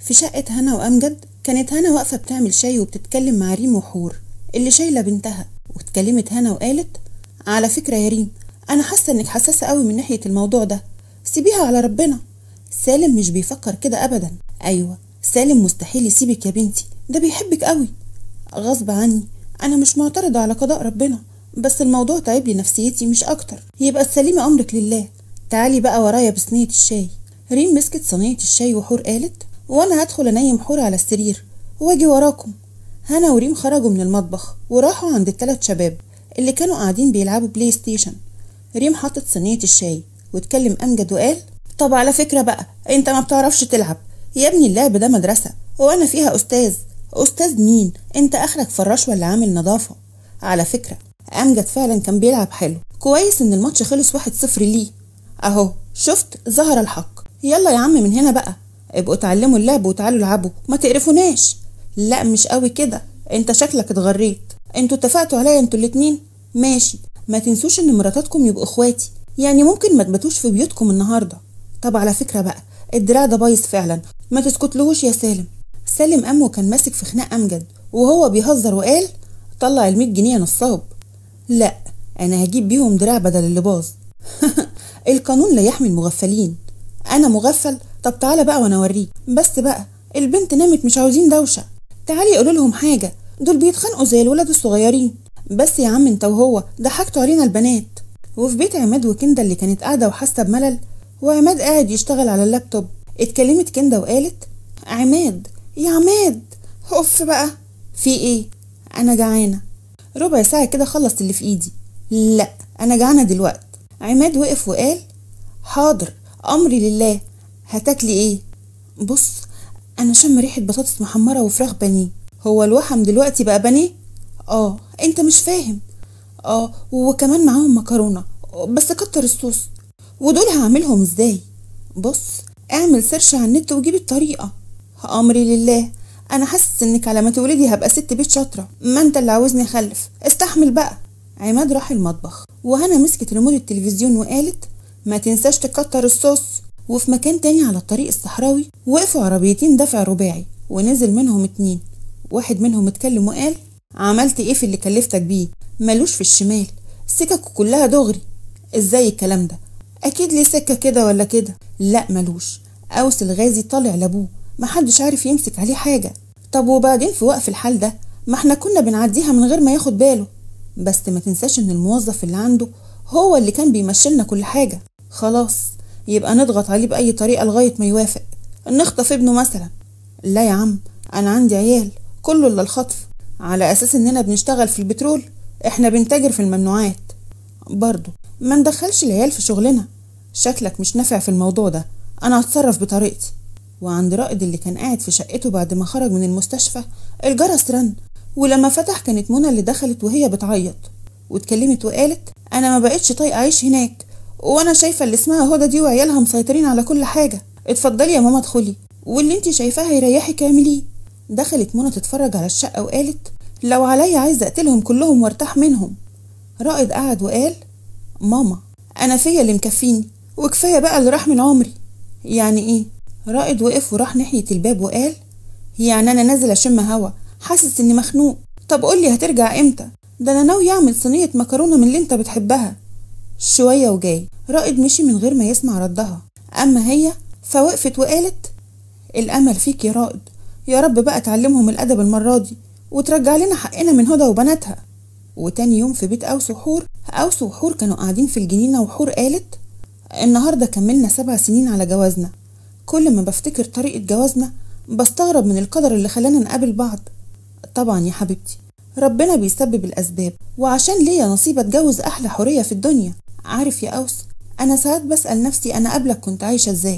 في شقة هنا وأمجد كانت هنا واقفة بتعمل شاي وبتتكلم مع ريم وحور اللي شايلة بنتها واتكلمت هنا وقالت على فكرة يا ريم أنا حاسة إنك حساسة قوي من ناحية الموضوع ده سيبيها على ربنا سالم مش بيفكر كده أبدا أيوة سالم مستحيل يسيبك يا بنتي ده بيحبك قوي غصب عني أنا مش معترضة على قضاء ربنا بس الموضوع تعب لي نفسيتي مش أكتر يبقى تسلمي أمرك لله تعالي بقى ورايا بصينية الشاي ريم مسكت صينية الشاي وحور قالت وأنا هدخل أنيم حور على السرير وأجي وراكم هنا وريم خرجوا من المطبخ وراحوا عند التلات شباب اللي كانوا قاعدين بيلعبوا بلاي ستيشن ريم حطت صينية الشاي واتكلم أمجد وقال طب على فكرة بقى انت ما بتعرفش تلعب يا ابني اللعب ده مدرسة وانا فيها استاذ استاذ مين انت اخرك فراش ولا عامل نظافة على فكرة امجد فعلا كان بيلعب حلو كويس ان الماتش خلص واحد صفر ليه اهو شفت ظهر الحق يلا يا عم من هنا بقى ابقوا اتعلموا اللعب وتعالوا العبوا ما تقرفوناش لا مش قوي كده انت شكلك اتغريت انتوا اتفقتوا عليا انتوا الاتنين ماشي ما تنسوش ان مراتاتكم يبقوا اخواتي يعني ممكن ما تباتوش في بيوتكم النهارده طب على فكره بقى الدراع ده بايظ فعلا ما تسكتلهوش يا سالم سالم قام وكان ماسك في خناق امجد وهو بيهزر وقال طلع ال جنيه نصاب لا انا هجيب بيهم دراع بدل اللي باظ القانون لا يحمي المغفلين انا مغفل طب تعالى بقى وانا اوريك بس بقى البنت نامت مش عاوزين دوشه تعالي قولوا لهم حاجه دول بيتخانقوا زي الولاد الصغيرين بس يا عم انت وهو ضحكتوا علينا البنات وفي بيت عماد وكندا اللي كانت قاعده وحاسه بملل وعماد قاعد يشتغل على اللابتوب اتكلمت كندا وقالت عماد يا عماد اوف بقى في ايه انا جعانه ربع ساعه كده خلص اللي في ايدي لا انا جعانه دلوقت عماد وقف وقال حاضر امري لله هتاكلي ايه بص انا شم ريحه بطاطس محمره وفراخ بانيه هو الوحم دلوقتي بقى بانيه اه انت مش فاهم اه وكمان معاهم مكرونه بس كتر الصوص ودول هعملهم ازاي بص اعمل سيرش على النت وجيب الطريقه امري لله انا حاسس انك على ما تولدي هبقى ست بيت شاطره ما انت اللي عاوزني اخلف استحمل بقى عماد راح المطبخ وهنا مسكت ريموت التلفزيون وقالت ما تنساش تكتر الصوص وفي مكان تاني على الطريق الصحراوي وقفوا عربيتين دفع رباعي ونزل منهم اتنين واحد منهم اتكلم وقال عملت ايه في اللي كلفتك بيه ملوش في الشمال سكك كلها دغري ازاي الكلام ده اكيد ليه سكه كده ولا كده لا ملوش اوس الغازي طالع لابوه محدش عارف يمسك عليه حاجه طب وبعدين في وقف الحال ده ما احنا كنا بنعديها من غير ما ياخد باله بس ما تنساش ان الموظف اللي عنده هو اللي كان بيمشلنا كل حاجه خلاص يبقى نضغط عليه باي طريقه لغايه ما يوافق نخطف ابنه مثلا لا يا عم انا عندي عيال كله الا الخطف على اساس اننا بنشتغل في البترول احنا بنتاجر في الممنوعات برضه ما ندخلش العيال في شغلنا شكلك مش نافع في الموضوع ده انا هتصرف بطريقتي وعند رائد اللي كان قاعد في شقته بعد ما خرج من المستشفى الجرس رن ولما فتح كانت منى اللي دخلت وهي بتعيط واتكلمت وقالت انا ما بقتش طايقه اعيش هناك وانا شايفه اللي اسمها هدى دي وعيالها مسيطرين على كل حاجه اتفضلي يا ماما ادخلي واللي انت شايفاه هيريحك اعمليه دخلت منى تتفرج على الشقه وقالت لو عليا عايزه اقتلهم كلهم وارتاح منهم رائد قعد وقال ماما انا فيا اللي مكفيني وكفايه بقى اللي راح من عمري يعني ايه رائد وقف وراح ناحيه الباب وقال يعني انا نازل اشم هوا حاسس اني مخنوق طب قولي هترجع امتى ده انا ناوي اعمل صينيه مكرونه من اللي انت بتحبها شويه وجاي رائد مشي من غير ما يسمع ردها اما هي فوقفت وقالت الامل فيك يا رائد يا رب بقى تعلمهم الادب المره دي وترجع لنا حقنا من هدى وبناتها وتاني يوم في بيت أوس وحور أوس وحور كانوا قاعدين في الجنينة وحور قالت النهاردة كملنا سبع سنين على جوازنا كل ما بفتكر طريقة جوازنا بستغرب من القدر اللي خلانا نقابل بعض طبعا يا حبيبتي ربنا بيسبب الأسباب وعشان ليا نصيب أتجوز أحلى حورية في الدنيا عارف يا أوس أنا ساعات بسأل نفسي أنا قبلك كنت عايشة إزاي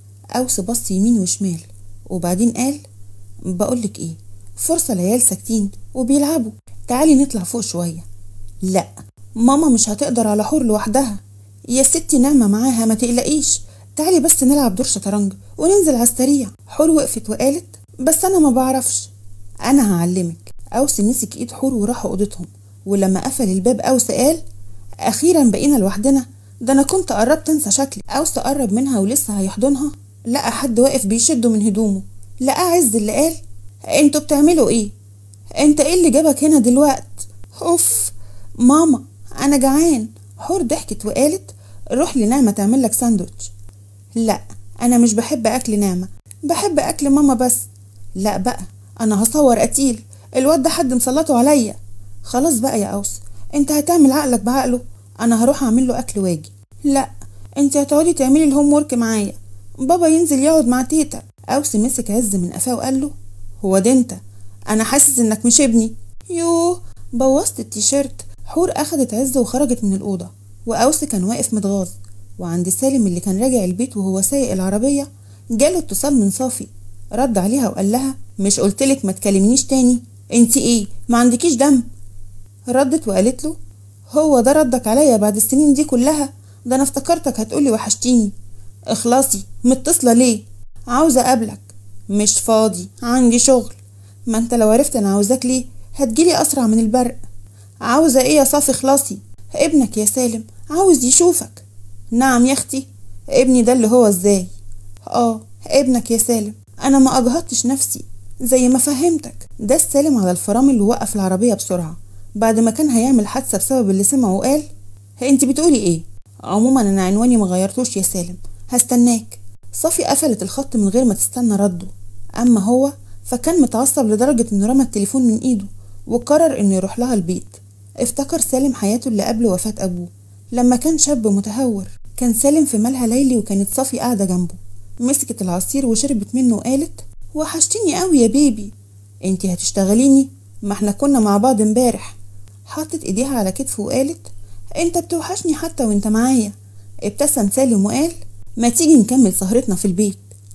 أوس بص يمين وشمال وبعدين قال بقولك إيه فرصة العيال ساكتين وبيلعبوا تعالي نطلع فوق شوية لا ماما مش هتقدر على حور لوحدها يا ستي نعمة معاها ما تقلقيش تعالي بس نلعب دور شطرنج وننزل على السريع حور وقفت وقالت بس انا ما بعرفش انا هعلمك اوس مسك ايد حور وراحوا اوضتهم ولما قفل الباب اوس قال اخيرا بقينا لوحدنا ده انا كنت قربت انسى شكلي اوس قرب منها ولسه هيحضنها لقى حد واقف بيشده من هدومه لقاه عز اللي قال انتوا بتعملوا ايه انت ايه اللي جابك هنا دلوقت اوف ماما انا جعان حور ضحكت وقالت روح لنعمة تعمل لك ساندوتش لا انا مش بحب اكل نعمة بحب اكل ماما بس لا بقى انا هصور قتيل الواد ده حد مسلطه عليا خلاص بقى يا اوس انت هتعمل عقلك بعقله انا هروح اعمل له اكل واجي لا انت هتقعدي تعملي الهوم ورك معايا بابا ينزل يقعد مع تيتا اوس مسك عز من قفاه وقال له هو ده انت انا حاسس انك مش ابني يوه بوظت التيشيرت حور اخدت عز وخرجت من الاوضه واوس كان واقف متغاظ وعند سالم اللي كان راجع البيت وهو سايق العربيه جاله اتصال من صافي رد عليها وقال لها مش قلتلك ما تكلمنيش تاني انت ايه ما عندكيش دم ردت وقالت له هو ده ردك عليا بعد السنين دي كلها ده انا افتكرتك هتقولي وحشتيني اخلصي متصلة ليه عاوزة اقابلك مش فاضي عندي شغل ما انت لو عرفت انا عاوزاك ليه هتجيلي اسرع من البرق عاوزة ايه يا صافي خلاصي ابنك يا سالم عاوز يشوفك نعم يا اختي ابني ده اللي هو ازاي اه ابنك يا سالم انا ما اجهضتش نفسي زي ما فهمتك ده السالم على الفرامل ووقف العربية بسرعة بعد ما كان هيعمل حادثة بسبب اللي سمعه وقال انت بتقولي ايه عموما انا عنواني ما غيرتوش يا سالم هستناك صافي قفلت الخط من غير ما تستنى رده اما هو فكان متعصب لدرجة انه رمى التليفون من ايده وقرر انه يروح لها البيت افتكر سالم حياته اللي قبل وفاة ابوه لما كان شاب متهور كان سالم في مالها ليلي وكانت صافي قاعدة جنبه مسكت العصير وشربت منه وقالت وحشتيني قوي يا بيبي انتي هتشتغليني ما احنا كنا مع بعض امبارح حطت ايديها على كتفه وقالت انت بتوحشني حتى وانت معايا ابتسم سالم وقال ما تيجي نكمل سهرتنا في البيت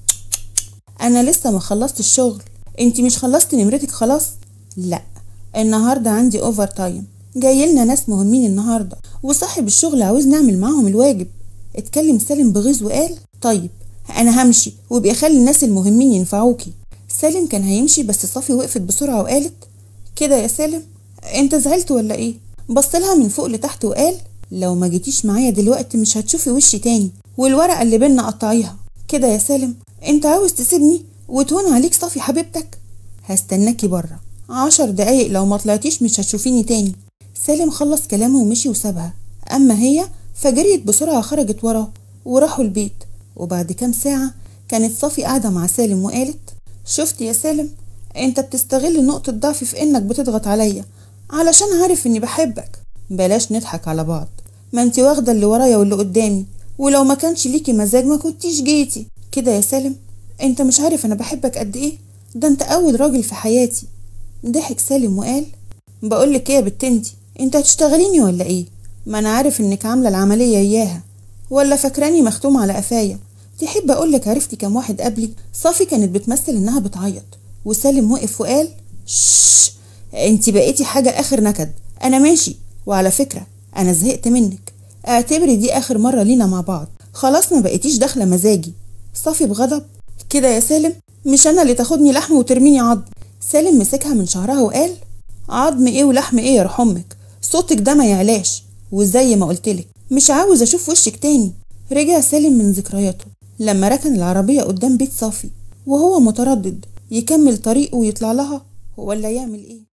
انا لسه ما خلصت الشغل انتي مش خلصت نمرتك خلاص لا النهارده عندي اوفر تايم جاي لنا ناس مهمين النهارده وصاحب الشغل عاوز نعمل معاهم الواجب اتكلم سالم بغيظ وقال طيب انا همشي وبيخلي الناس المهمين ينفعوكي سالم كان هيمشي بس صافي وقفت بسرعه وقالت كده يا سالم انت زعلت ولا ايه بصلها من فوق لتحت وقال لو ما جيتيش معايا دلوقتي مش هتشوفي وشي تاني والورقه اللي بينا قطعيها كده يا سالم انت عاوز تسيبني وتهون عليك صافي حبيبتك هستناكي بره عشر دقايق لو ما طلعتيش مش هتشوفيني تاني سالم خلص كلامه ومشي وسابها اما هي فجريت بسرعه خرجت وراه وراحوا البيت وبعد كام ساعة كانت صافي قاعدة مع سالم وقالت شفت يا سالم انت بتستغل نقطة ضعفي في انك بتضغط عليا علشان عارف اني بحبك بلاش نضحك على بعض ما انت واخدة اللي ورايا واللي قدامي ولو ما كانش ليكي مزاج ما كنتيش جيتي كده يا سالم انت مش عارف انا بحبك قد ايه ده انت اول راجل في حياتي ضحك سالم وقال بقولك ايه يا بت انتي انت هتشتغليني ولا ايه ما انا عارف انك عاملة العملية اياها ولا فاكراني مختوم على قفايا تحب اقولك عرفتي كام واحد قبلي صافي كانت بتمثل انها بتعيط وسالم وقف وقال شش انتي بقيتي حاجة اخر نكد انا ماشي وعلى فكرة انا زهقت منك اعتبري دي اخر مرة لينا مع بعض خلاص ما بقيتيش داخلة مزاجي صافي بغضب كده يا سالم مش انا اللي تاخدني لحم وترميني عظم سالم مسكها من شعرها وقال عظم ايه ولحم ايه يا روح امك صوتك ده ما يعلاش وزي ما قلتلك مش عاوز اشوف وشك تاني رجع سالم من ذكرياته لما ركن العربية قدام بيت صافي وهو متردد يكمل طريقه ويطلع لها ولا يعمل ايه